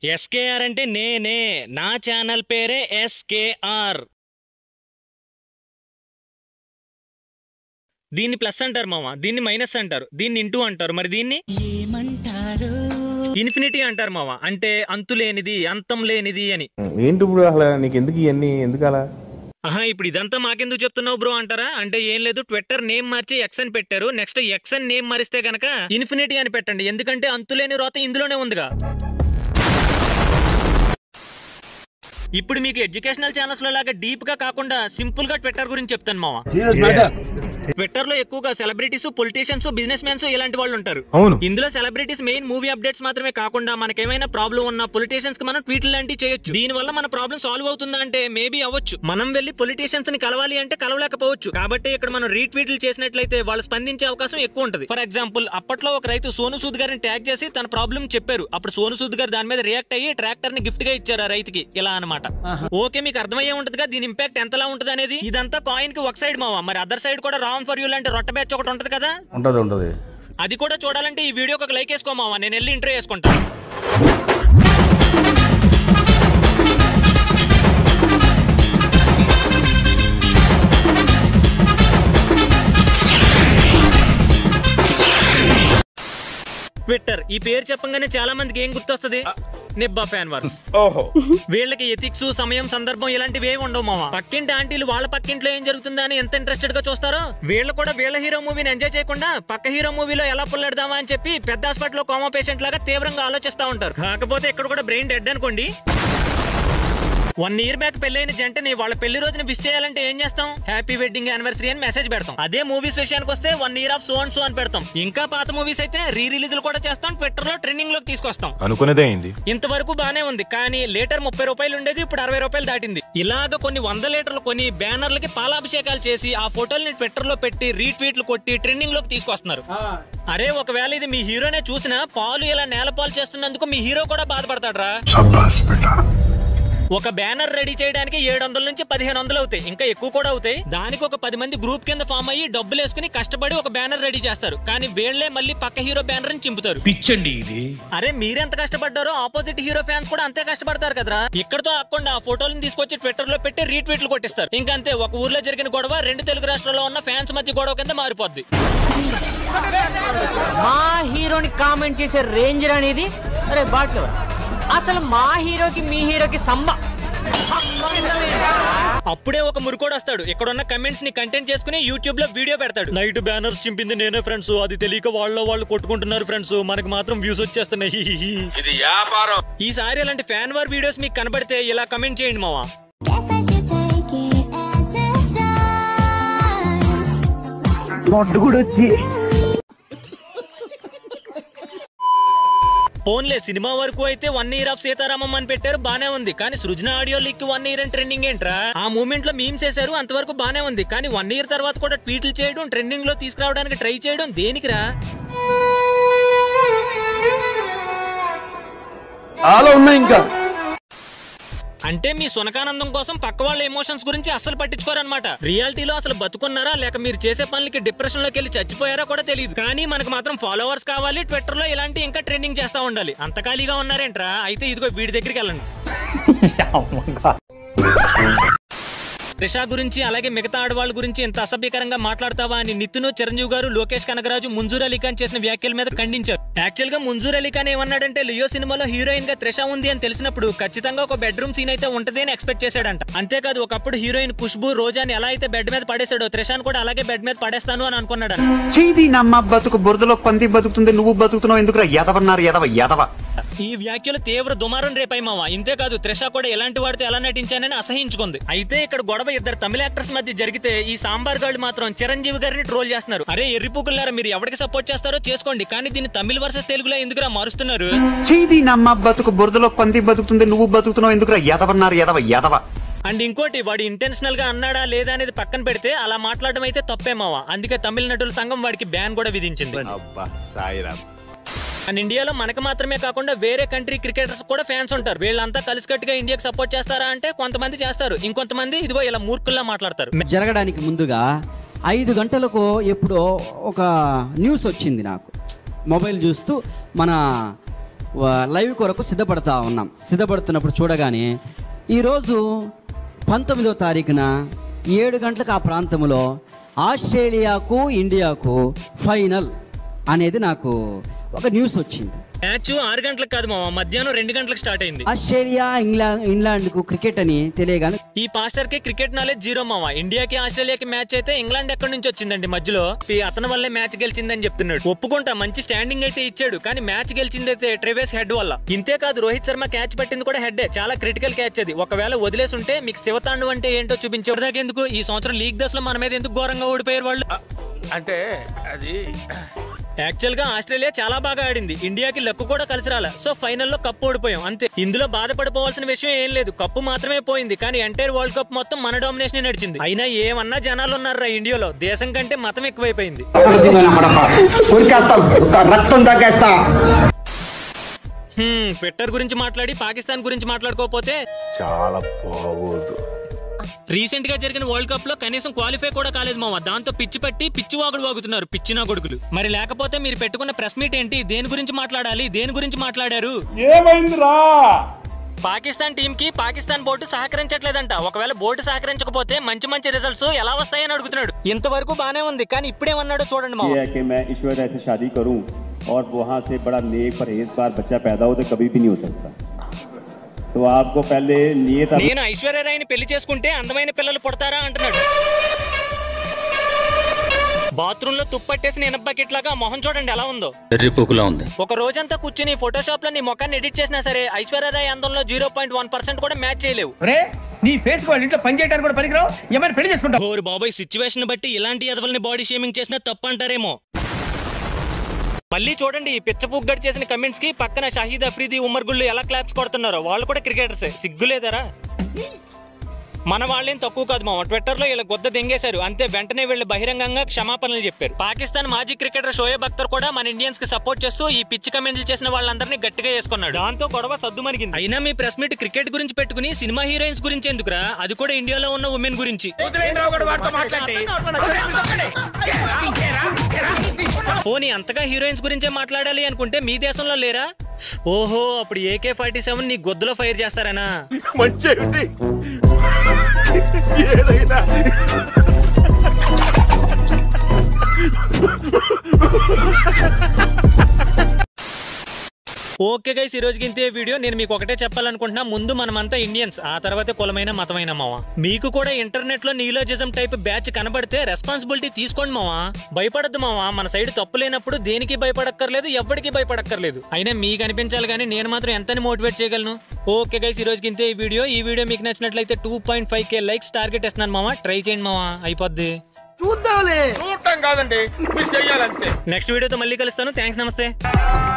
SKR అంటే నేనే నా ఛానల్ పేరే ఎస్కేఆర్ దీన్ని ప్లస్ అంటారు మామ దీన్ని మైనస్ అంటారు దీన్ని ఇంటూ అంటారు మరి దీన్ని ఏమంటారు ఇన్ఫినిటీ అంటారు మామ అంటే అంతు లేనిది అంతం లేనిది అని ఏంటి ఇప్పుడు అసలు నీకు ఎందుకు ఇవన్నీ ఎందుకు అలా ఆహా ఇప్పుడు ఇదంతా మాకెందుకు చెప్తున్నావు బ్రో అంటారా అంటే ఏం లేదు ట్విట్టర్ నేమ్ మార్చి ఎక్స్ అని పెట్టారు నెక్స్ట్ ఎక్స్ అని నేమ్ మారిస్తే గనక ఇన్ఫినిటీ అని పెట్టండి ఎందుకంటే అంతులేని రోత ఇందులోనే ఉందిగా ఇప్పుడు మీకు ఎడ్యుకేషనల్ ఛానల్స్ లో లాగా డీప్ గా కాకుండా సింపుల్ గా ట్విట్టర్ గురించి చెప్తాను మామ ట్విట్టర్ లో ఎక్కువగా సెలబ్రిటీస్ పొలిటీషియన్స్ బిజినెస్ మ్యాన్స్ ఇలాంటి వాళ్ళు ఉంటారు అవును ఇందులో సెలబ్రిటీస్ మెయిన్ మూవీ అప్డేట్స్ మాత్రమే కాకుండా మనకేమైనా ప్రాబ్లం ఉన్న పొలిటీషియన్స్ కి మనం ట్వీట్లు లాంటివి చేయొచ్చు దీని వల్ల మన ప్రాబ్లం సాల్వ్ అవుతుందా అంటే మేబీ అవ్వచ్చు మనం వెళ్ళి పొలిటీషియన్స్ ని కలవాలి అంటే కలవలేకపోవచ్చు కాబట్టి ఇక్కడ మనం రీట్వీట్లు చేసినట్లయితే వాళ్ళు స్పందించే అవకాశం ఎక్కువ ఉంటుంది ఫర్ ఎగ్జాంపుల్ అప్పట్లో ఒక రైతు సోను సూద్ గారిని ట్యాగ్ చేసి తన ప్రాబ్లం చెప్పారు అప్పుడు సోను సూద్ గారు దాని మీద రియాక్ట్ అయ్యి ట్రాక్టర్ ని గిఫ్ట్ గా ఇచ్చారు ఆ రైతుకి ఇలా అన్నమాట ఓకే మీకు అర్థమయ్యే ఉంటదిగా దీని ఇంపాక్ట్ ఎంతలా ఉంటది అనేది ఇదంతా కాయిన్ కి ఒక సైడ్ మావా మరి అదర్ సైడ్ కూడా రామ్ ఫర్ యూ లాంటి రొట్ట బ్యాచ్ ఒకటి ఉంటది కదా ఉంటది ఉంటది అది కూడా చూడాలంటే ఈ వీడియోకి ఒక లైక్ వేసుకోమావా నేను వెళ్ళి ఇంటర్వ్యూ చేసుకుంటా ట్విట్టర్ ఈ పేరు చెప్పంగానే చాలా మందికి ఏం గుర్తొస్తుంది నిబ్బా ఫ్యాన్ వర్స్ ఓహో వీళ్ళకి ఎథిక్స్ సమయం సందర్భం ఇలాంటివి ఏమి ఉండవు మామ పక్కింటి ఆంటీలు వాళ్ళ పక్కింట్లో ఏం జరుగుతుందా అని ఎంత ఇంట్రెస్టెడ్ గా చూస్తారో వీళ్ళు కూడా వీళ్ళ హీరో మూవీని ఎంజాయ్ చేయకుండా పక్క హీరో మూవీలో ఎలా పుల్లెడదామా అని చెప్పి పెద్ద హాస్పిటల్లో కోమా పేషెంట్ లాగా తీవ్రంగా ఆలోచిస్తా ఉంటారు కాకపోతే ఇక్కడ కూడా బ్రెయిన్ డెడ్ అనుకోండి వన్ ఇయర్ బ్యాక్ పెళ్ళైన జంటని వాళ్ళ పెళ్లి రోజున విష్ చేయాలంటే ఏం చేస్తాం హ్యాపీ వెడ్డింగ్ యానివర్సరీ అని మెసేజ్ పెడతాం అదే మూవీస్ విషయానికి వస్తే one year of so and so అని పెడతాం ఇంకా పాత మూవీస్ అయితే రీ రిలీజ్లు కూడా చేస్తాం ట్విట్టర్ లో ట్రెండింగ్ లోకి తీసుకొస్తాం అనుకునేదే అయింది ఇంతవరకు బానే ఉంది కానీ లీటర్ ముప్పై రూపాయలు ఉండేది ఇప్పుడు అరవై రూపాయలు దాటింది ఇలాగ కొన్ని వంద లీటర్లు కొని బ్యానర్లకి పాలాభిషేకాలు చేసి ఆ ఫోటోల్ని ట్విట్టర్ లో పెట్టి రీట్వీట్లు కొట్టి ట్రెండింగ్ లోకి తీసుకొస్తున్నారు అరే ఒకవేళ ఇది మీ హీరోనే చూసినా పాలు ఇలా నేల పాలు చేస్తున్నందుకు మీ హీరో కూడా బాధపడతాడ్రా ఒక బ్యానర్ రెడీ చేయడానికి ఏడు వందల నుంచి పదిహేను వందలు అవుతాయి ఇంకా ఎక్కువ కూడా అవుతాయి దానికి ఒక పది మంది గ్రూప్ కింద ఫామ్ అయ్యి డబ్బులు వేసుకుని కష్టపడి ఒక బ్యానర్ రెడీ చేస్తారు కానీ వీళ్ళే మళ్ళీ పక్క హీరో బ్యానర్ ని చింపుతారు పిచ్చండి ఇది అరే మీరెంత కష్టపడ్డారో ఆపోజిట్ హీరో ఫ్యాన్స్ కూడా అంతే కష్టపడతారు కదరా ఇక్కడతో ఆకుండా ఆ ఫోటోలను తీసుకొచ్చి ట్విట్టర్ లో పెట్టి రీట్వీట్లు కొట్టిస్తారు ఇంకా అంతే ఒక ఊర్లో జరిగిన గొడవ రెండు తెలుగు రాష్ట్రాల్లో ఉన్న ఫ్యాన్స్ మధ్య గొడవ కింద మారిపోద్ది మా హీరోని కామెంట్ చేసే రేంజ్ అనేది అరే బాట్లో అసలు మా హీరోకి మీ హీరోకి సంబ అప్పుడే ఒక మురుకోడు వస్తాడు ఇక్కడ ఉన్న కమెంట్స్ ని కంటెంట్ చేసుకుని యూట్యూబ్ లో వీడియో పెడతాడు నైట్ బ్యానర్స్ చింపింది నేనే ఫ్రెండ్స్ అది తెలియక వాళ్ళ వాళ్ళు కొట్టుకుంటున్నారు ఫ్రెండ్స్ మనకి మాత్రం వ్యూస్ వచ్చేస్తున్నాయి హి హి హి. ఇది వ్యాపారం ఈసారి ఇలాంటి ఫ్యాన్ వార్ వీడియోస్ మీకు కనబడితే ఇలా కమెంట్ చేయండి మావా Guess I should take it as a sign. ఫోన్లే సినిమా వరకు అయితే వన్ ఇయర్ ఆఫ్ సీతారామం అని పెట్టారు బానే ఉంది కానీ Srujana audio leak one year అని ట్రెండింగ్ ఏంట్రా ఆ మూమెంట్ లో మీమ్స్ చేశారు అంతవరకు బానే ఉంది కానీ వన్ ఇయర్ తర్వాత కూడా ట్వీట్లు చేయడం ట్రెండింగ్ లో తీసుకురావడానికి ట్రై చేయడం దేనికిరా చాలా ఉన్నాయి ఇంకా అంటే మీ సునకానందం కోసం పక్క వాళ్ళ ఎమోషన్స్ గురించి అస్సలు పట్టించుకోరనమాట రియాలిటీలో అసలు బతుకున్నారా లేక మీరు చేసే పనులకి డిప్రెషన్ లోకి వెళ్ళి చచ్చిపోయారా కూడా తెలియదు కానీ మనకు మాత్రం ఫాలోవర్స్ కావాలి ట్విట్టర్ లో ఇలాంటి ఇంకా ట్రెండింగ్ చేస్తా ఉండాలి అంత ఖాళీగా ఉన్నారేంట్రా అయితే ఇదిగో వీడి దగ్గరికి వెళ్ళండి త్రిషా గురించి అలాగే మిగతా ఆడవాళ్ళ గురించి ఇంత అసభ్యకరంగా మాట్లాడతావా అని నితిన్ చిరంజీవి గారు లోకేష్ కనగరాజు ముంజూర్ అలీ ఖాన్ చేసిన వ్యాఖ్యల మీద ఖండించారు యాక్చువల్ గా ముంజూర్ అలీ ఖాన్ ఏమన్నాడంటే లియో సినిమాలో హీరోయిన్ గా త్రిష ఉంది అని తెలిసినప్పుడు ఖచ్చితంగా ఒక బెడ్రూమ్ సీన్ అయితే ఉంటది అని ఎక్స్పెక్ట్ చేశాడంట అంతేకాదు ఒకప్పుడు హీరోయిన్ ఖుష్బు రోజాని ఎలా అయితే బెడ్ మీద పడేశాడో త్రిషాన్ కూడా అలాగే బెడ్ మీద పడేస్తాను అని అనుకున్నాడు చేది నమ్మ బతుకు బురదలో పంది బతుకుతుంది నువ్వు బతుకుతున్నావు ఎందుకురా ఎదవన్నారు ఎదవ ఎదవ ఈ వ్యాఖ్యలు తీవ్ర దుమారం రేపాయి మామ ఇంతేకాదు త్రిష కూడా ఎలాంటి వాడితో ఎలా నటించానని అసహించుకుంది అయితే ఇక్కడ గొడవ ఇద్దరు తమిళ యాక్టర్స్ మధ్య జరిగితే ఈ సాంబార్ గాళ్ళు మాత్రం చిరంజీవి గారిని ట్రోల్ చేస్తున్నారు అరే ఎర్రిపుకులారా మీరు ఎవరికి సపోర్ట్ చేస్తారో చేసుకోండి కానీ దీన్ని తమిళ వర్సెస్ తెలుగులో ఎందుకురా మారుస్తున్నారు చేది నమ్మ బతుకు బురదలో పంది బతుకుతుంది నువ్వు బతుకుతున్నావు ఎందుకురా ఎదవన్నారు ఎదవ ఎదవ అండ్ ఇంకోటి వాడు ఇంటెన్షనల్ గా అన్నాడా లేదా అనేది పక్కన పెడితే అలా మాట్లాడడం అయితే తప్పే మావ అందుకే తమిళ నటుల సంఘం వాడికి బ్యాన్ కూడా విధించింది అబ్బా సాయిరామ్ అండ్ ఇండియాలో మనకు మాత్రమే కాకుండా వేరే కంట్రీ క్రికెటర్స్ కూడా ఫ్యాన్స్ ఉంటారు వీళ్ళంతా కలిసికట్టుగా ఇండియాకి సపోర్ట్ చేస్తారా అంటే కొంతమంది చేస్తారు ఇంకొంతమంది ఇదిగో ఇలా మూర్ఖుల్లా మాట్లాడతారు జరగడానికి ముందుగా ఐదు గంటలకు ఎప్పుడో ఒక న్యూస్ వచ్చింది నాకు మొబైల్ చూస్తూ మన వ- లైవ్ కొరకు సిద్ధపడతా ఉన్నాం సిద్ధపడుతున్నప్పుడు చూడగానే ఈరోజు పంతొమ్మిదో తారీఖున ఏడు గంటలకు ఆ ప్రాంతంలో ఆస్ట్రేలియాకు ఇండియాకు ఫైనల్ అనేది నాకు ఒక న్యూస్ వచ్చింది మ్యాచ్ ఆరు గంటలకు కాదు మామ మధ్యాహ్నం రెండు గంటలకు స్టార్ట్ అయింది ఆస్ట్రేలియా ఇంగ్లా ఇంగ్లాండ్కు క్రికెట్ అని తెలియగానే ఈ పాస్టర్ కి క్రికెట్ నాలెడ్జ్ జీరో మామ ఇండియాకి ఆస్ట్రేలియాకి మ్యాచ్ అయితే ఇంగ్లాండ్ ఎక్కడి నుంచి వచ్చిందండి మధ్యలో ఈ అతని వల్లే మ్యాచ్ గెలిచిందని చెప్తున్నాడు ఒప్పుకుంటా మంచి స్టాండింగ్ అయితే ఇచ్చాడు కానీ మ్యాచ్ గెలిచింది అయితే ట్రెవేస్ హెడ్ వల్ల ఇంతే కాదు రోహిత్ శర్మ క్యాచ్ పట్టింది కూడా హెడ్ చాలా క్రిటికల్ క్యాచ్ అది ఒకవేళ వదిలేసి ఉంటే మీకు శివతాండు అంటే ఏంటో చూపించేదాకా ఎందుకు ఈ సంవత్సరం లీగ్ దశలో మన మీద ఎందుకు ఘోరంగా ఓడిపోయారు వాళ్ళు అంటే అది యాక్చువల్ గా ఆస్ట్రేలియా చాలా బాగా ఆడింది ఇండియాకి లక్కు కూడా కలిసి రాలే సో ఫైనల్లో కప్పు ఓడిపోయాం అంతే ఇందులో బాధపడిపోవాల్సిన విషయం ఏం లేదు కప్పు మాత్రమే పోయింది కానీ ఎంటైర్ వరల్డ్ కప్ మొత్తం మన డామినేషన్ నడిచింది అయినా ఏమన్నా జనాలు ఉన్నారా ఇండియాలో దేశం కంటే మతం ఎక్కువైపోయింది రక్తం తగ్గేస్తా హ్మ్, ట్విట్టర్ గురించి మాట్లాడి పాకిస్తాన్ గురించి మాట్లాడుకోకపోతే చాలా బాగోదు రీసెంట్ గా జరిగిన వరల్డ్ కప్ లో కనీసం క్వాలిఫై కూడా కాలేదు మామ దాంతో పిచ్చి పట్టి పిచ్చి వాగుడు వాగుతున్నారు పిచ్చిన కొడుకులు మరి లేకపోతే మీరు పెట్టుకున్న ప్రెస్ మీట్ ఏంటి దేని గురించి మాట్లాడాలి దేని గురించి మాట్లాడారు పాకిస్తాన్ టీం కి పాకిస్తాన్ బోర్డు సహకరించట్లేదంట ఒకవేళ బోర్డు సహకరించకపోతే మంచి మంచి రిజల్ట్స్ ఎలా వస్తాయని అడుగుతున్నాడు ఇంతవరకు బానే ఉంది కానీ ఇప్పుడేమన్నాడో చూడండి మామ ये है कि मैं ईश्वर राय से शादी करूं और वहां से बड़ा नेक परहेजगार बच्चा पैदा हो तो कभी भी नहीं हो सकता तो आपको पहले नियत నేను ఐశ్వర్యరాయ్ని పెళ్లి చేసుకుంటే అందమైన పిల్లలు పుడతారా అంటున్నాడు బాత్రూమ్ లో తుప్పట్టేసిన ఇనప బకెట్ లాగా మొహం చూడండి ఎలా ఉందో ఎర్రిపోకులా ఉంది ఒక రోజంతా కూర్చుని ఫోటోషాప్ లో నీ ముఖాన్ని ఎడిట్ చేసినా సరే ఐశ్వర్యరాయ్ అందంలో జీరో పాయింట్ వన్ పర్సెంట్ కూడా మ్యాచ్ చేయలేవు రే నీ ఫేస్ వాళ్ళ ఇంట్లో పని చేయడానికి కూడా పనికిరావు ఏమైనా పెళ్లి చేసుకుంటావు ఓరి బాబాయ్ సిచ్యువేషన్ బట్టి ఇలాంటి ఎదవల్ని బాడీ షేమింగ్ చేసినా తప్పు అంటారేమో మళ్ళీ చూడండి ఈ పిచ్చపుగ్గడి చేసిన కమెంట్స్ కి పక్కన షహీద్ అఫ్రీది ఉమర్ గుళ్ళు ఎలా క్లాప్స్ కొడుతున్నారో వాళ్ళు కూడా క్రికెటర్సే సిగ్గులేదరా మన వాళ్ళేం తక్కువ కాదు మామ ట్విట్టర్ లో ఇలా గొద్ద దెంగేశారు అంతే వెంటనే వీళ్ళు బహిరంగంగా క్షమాపణలు చెప్పారు పాకిస్తాన్ మాజీ క్రికెటర్ షోయబ్ అఖ్తర్ కూడా మన ఇండియన్స్ కి సపోర్ట్ చేస్తూ ఈ పిచ్చి కమెంట్లు చేసిన వాళ్ళందరినీ గట్టిగా వేసుకున్నాడు దాంతో గొడవ సద్దు మరిగింది అయినా మీ ప్రెస్ మీట్ క్రికెట్ గురించి పెట్టుకుని సినిమా హీరోయిన్స్ గురించి ఎందుకురా అది కూడా ఇండియాలో ఉన్న ఉమెన్ గురించి పోనీ అంతగా హీరోయిన్స్ గురించే మాట్లాడాలి అనుకుంటే మీ దేశంలో లేరా ఓహో అప్పుడు ఏకే ఫార్టీ సెవెన్ నీ గొద్దులో ఫైర్ చేస్తారనా మంచి ఏదైనా ఓకే గైస్ ఈ రోజుకి ఇంతే వీడియో నేను మీకు ఒకటే చెప్పాలనుకుంటున్నా ముందు మనమంతా ఇండియన్స్ ఆ తర్వాత కులమైన మతమైన మావా మీకు కూడా ఇంటర్నెట్ లో నీలోజిజం టైప్ బ్యాచ్ కనబడితే రెస్పాన్సిబిలిటీ తీసుకోండి మావా భయపడద్దు మావా మన సైడ్ తప్పు లేనప్పుడు దేనికి భయపడక్కర్లేదు ఎవ్వడికి భయపడక్కర్లేదు అయినా మీకు అనిపించాలి కానీ నేను మాత్రం ఎంతని మోటివేట్ చేయగలను ఓకే గైస్ ఈ రోజుకి ఇంతే ఈ వీడియో ఈ వీడియో మీకు నచ్చినట్లయితే two point five K likes target ఇస్తున్నాను మావా ట్రై చేయండి మావా అయిపోద్ది చూడటం కాదండి మీరు చెయ్యాలంతే నెక్స్ట్ వీడియోతో మళ్ళీ కలుస్తాను థ్యాంక్స్ నమస్తే